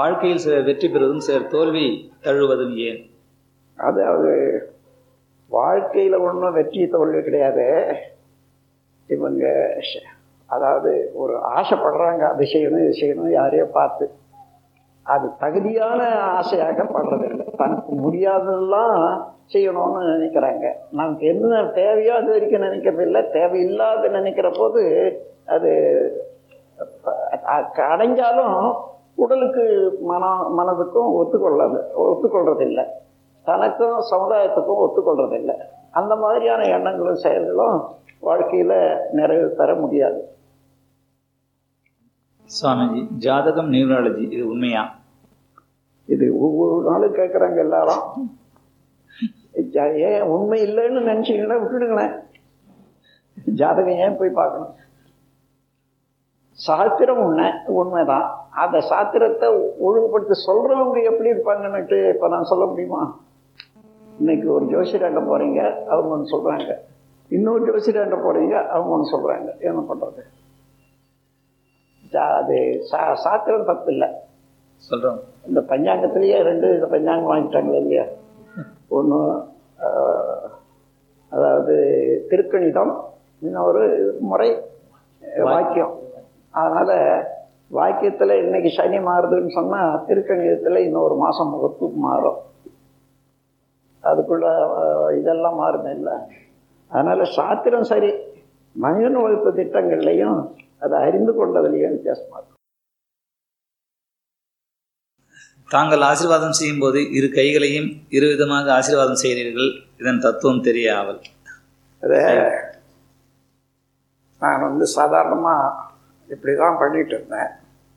வாழ்க்கையில் சிலர் வெற்றி பெறுவதும் சிலர் தோல்வி தழுவதும் ஏன் அது அது வாழ்க்கையில் ஒன்றும் வெற்றி தோல்வி கிடையாது இவங்க ஷ- அதாவது ஒரு ஆசைப்படுறாங்க அது செய்யணும் இது செய்யணும் யாரையோ பார்த்து அது தகுதியான ஆசையாக படுறதில்லை தனக்கு முடியாததெல்லாம் செய்யணும்னு நினைக்கிறாங்க நமக்கு என்ன தேவையோ அது வரைக்கும் நினைக்கிறது இல்லை தேவையில்லாத நினைக்கிற போது அது அ- அடைஞ்சாலும் உடலுக்கு மன மனதுக்கும் ஒத்துக்கொள்ளாது ஒத்துக்கொள்றதில்லை தனக்கும் சமுதாயத்துக்கும் ஒத்துக்கொள்றதில்லை அந்த மாதிரியான எண்ணங்களும் செயல்களும் வாழ்க்கையில் நிறைவு பெற முடியாது சுவாமிஜி ஜாதகம் நியூராலஜி இது உண்மையா இது ஒவ்வொரு நாளும் கேட்குறாங்க எல்லாரும் ஜா- ஏன் உண்மை இல்லைன்னு நினச்சிங்கன்னா விட்டுடுங்களேன் ஜாதகம் ஏன் போய் பார்க்கணும் சாத்திரம் உண்மை உண்மைதான் அந்த சாத்திரத்தை ஒழுங்குபடுத்தி சொல்றவங்க எப்படி இருப்பாங்கன்னுட்டு இப்போ நான் சொல்ல முடியுமா இன்னைக்கு ஒரு ஜோசியராண்ட போறீங்க அவங்க ஒன்று சொல்றாங்க இன்னொரு ஜோசியராண்ட போறீங்க அவங்க ஒன்று சொல்றாங்க என்ன பண்றது ஜா- அது சா சாத்திரம் தப்பு இல்லை சொல்றோம் இந்த பஞ்சாங்கத்திலேயே ரெண்டு இந்த பஞ்சாங்கம் வாங்கிட்டாங்க இல்லையா ஒன்று அதாவது திருக்கணிதம் இன்னொரு முறை அஹ், வாக்கியம் அதனால் வாக்கியத்தில் இன்னைக்கு சனி மாறுதுன்னு சொன்னால் திருக்கணிதத்தில் இன்னொரு மாதம் முகத்து மாறும் அதுக்குள்ள அஹ், இதெல்லாம் மாறுது இல்லை அதனால் சாத்திரம் சரி மனிதன் வகுப்பு திட்டங்கள்லையும் அதை அறிந்து கொண்டதுலேயும் வித்தியாசமாக இருக்கும் தாங்கள் ஆசீர்வாதம் செய்யும் போது இரு கைகளையும் இரு விதமாக ஆசீர்வாதம் செய்கிறீர்கள் இதன் தத்துவம் தெரிய ஆவல் அதை நான் வந்து சாதாரணமாக இப்படி தான் பண்ணிட்டு இருந்தேன்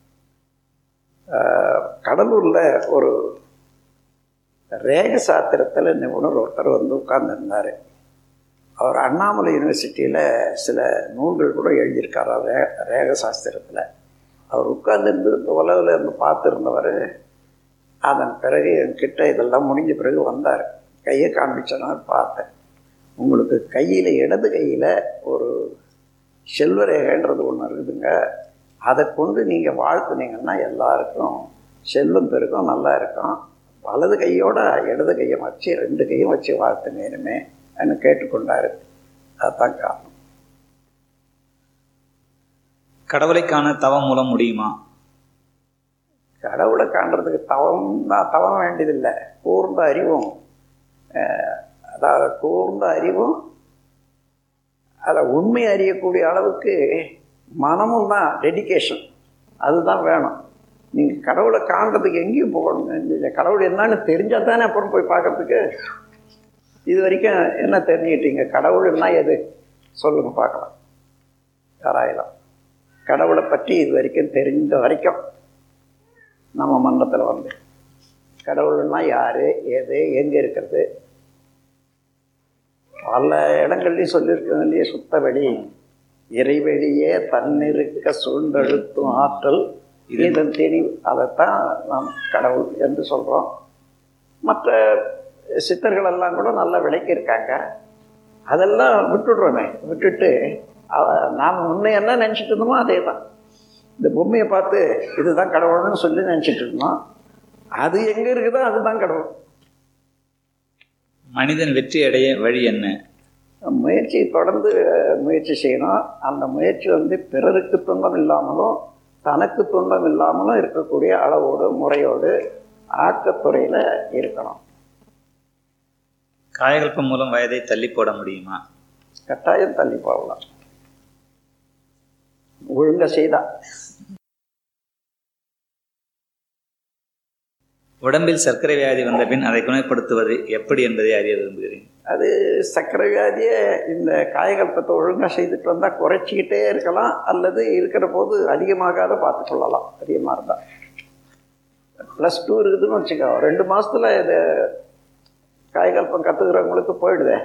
ஆஹ், கடலூரில் ஒரு ரேக சாத்திரத்தில் நிபுணர் ஒருத்தர் வந்து உட்கார்ந்துருந்தார் அவர் அண்ணாமலை யூனிவர்சிட்டியில் சில நூல்கள் கூட எழுதியிருக்காரு ரே ரேக சாஸ்திரத்தில் அவர் உட்கார்ந்துருந்து உலகில் இருந்து பார்த்துருந்தவர் அதன் பிறகு என்கிட்ட இதெல்லாம் முடிஞ்ச பிறகு வந்தார் கையை காண்பிச்சனார் பார்த்தேன் உங்களுக்கு கையில் இடது கையில் ஒரு செல்வரேகைன்றது ஒன்று இருக்குதுங்க அதை கொண்டு நீங்கள் வாழ்த்துனீங்கன்னா எல்லாருக்கும் செல்வம் பெருக்கும் நல்லா இருக்கும் வலது கையோட இடது கையை வச்சு ரெண்டு கையும் வச்சு வாழ்த்துனேனுமே என்று கேட்டுக்கொண்டார் அதுதான் காரணம் கடவுளை காண தவம் மூலம் முடியுமா கடவுளை காண்றதுக்கு தவம் தான் தவம் வேண்டியதில்லை கூர்ந்த அறிவும் அஹ், அதாவது கூர்ந்த அறிவும் அதை உண்மை அறியக்கூடிய அளவுக்கு மனமும் தான் டெடிகேஷன் அதுதான் வேணும் நீங்கள் கடவுளை காண்றதுக்கு எங்கேயும் போகணும் இந்த கடவுள் என்னன்னு தெரிஞ்சால் தானே அப்புறம் போய் பார்க்கறதுக்கு இது வரைக்கும் என்ன தெரிஞ்சுக்கிட்டீங்க கடவுள்னா எது சொல்லுங்க பார்க்கலாம் யாராயிரம் கடவுளை பற்றி இது வரைக்கும் தெரிஞ்ச வரைக்கும் நம்ம மன்றத்தில் வந்து கடவுள்னா யாரு எது எங்கே இருக்கிறது பல இடங்கள்லையும் சொல்லியிருக்கோம் இல்லையே சுத்த வெளி இறைவெளியே தன்னிருக்க சூழ்ந்தழுத்தும் ஆற்றல் இதன் தெளிவு அதைத்தான் நாம் கடவுள் என்று சொல்கிறோம் மற்ற சித்தர்கள் எல்லாம் கூட நல்லா விளக்கியிருக்காங்க அதெல்லாம் விட்டுடுறோமே விட்டுட்டு அவ- நாம் முன்ன என்ன நினச்சிட்டு இருந்தோமோ அதே தான் இந்த பொம்மையை பார்த்து இதுதான் கடவுள்னு சொல்லி நினச்சிட்டு இருந்தோம் அது எங்கே இருக்குதோ அதுதான் கடவுள் மனிதன் வெற்றி அடைய வழி என்ன முயற்சி தொடர்ந்து அஹ், முயற்சி செய்யணும் அந்த முயற்சி வந்து பிறருக்கு துன்பம் இல்லாமலும் தனக்கு துன்பம் இல்லாமலும் இருக்கக்கூடிய அளவோடு முறையோடு ஆக்கத்துறையில் இருக்கணும் காயகல்பம் மூலம் வயதை தள்ளி போட முடியுமா கட்டாயம் தள்ளி போகலாம் ஒழுங்க செய்தா உடம்பில் சர்க்கரை வியாதி வந்த பின் அதை குணப்படுத்துவது எப்படி என்பதை அறிய விரும்புகிறேன் அது சர்க்கரை வியாதியை இந்த காயகல்பத்தை ஒழுங்காக செய்துட்டு வந்தால் குறைச்சிக்கிட்டே இருக்கலாம் அல்லது இருக்கிற போது அதிகமாகாத பார்த்து கொள்ளலாம் அதிகமாக இருந்தால் ப்ளஸ் டூ இருக்குதுன்னு வச்சுக்கோ ரெண்டு மாசத்துல இது காயகல்பம் கற்றுக்கிறவங்களுக்கு போயிடுதே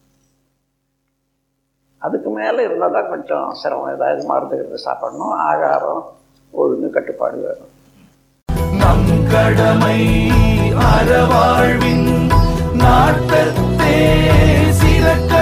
அதுக்கு மேலே இருந்தால் தான் கொஞ்சம் சிரமம் ஏதாவது மருந்து சாப்பிடணும் ஆகாரம் ஒழுங்கு கட்டுப்பாடு வேணும் நம் கடமை அறவாழ்வின் நாட்டத்தே சிறக்க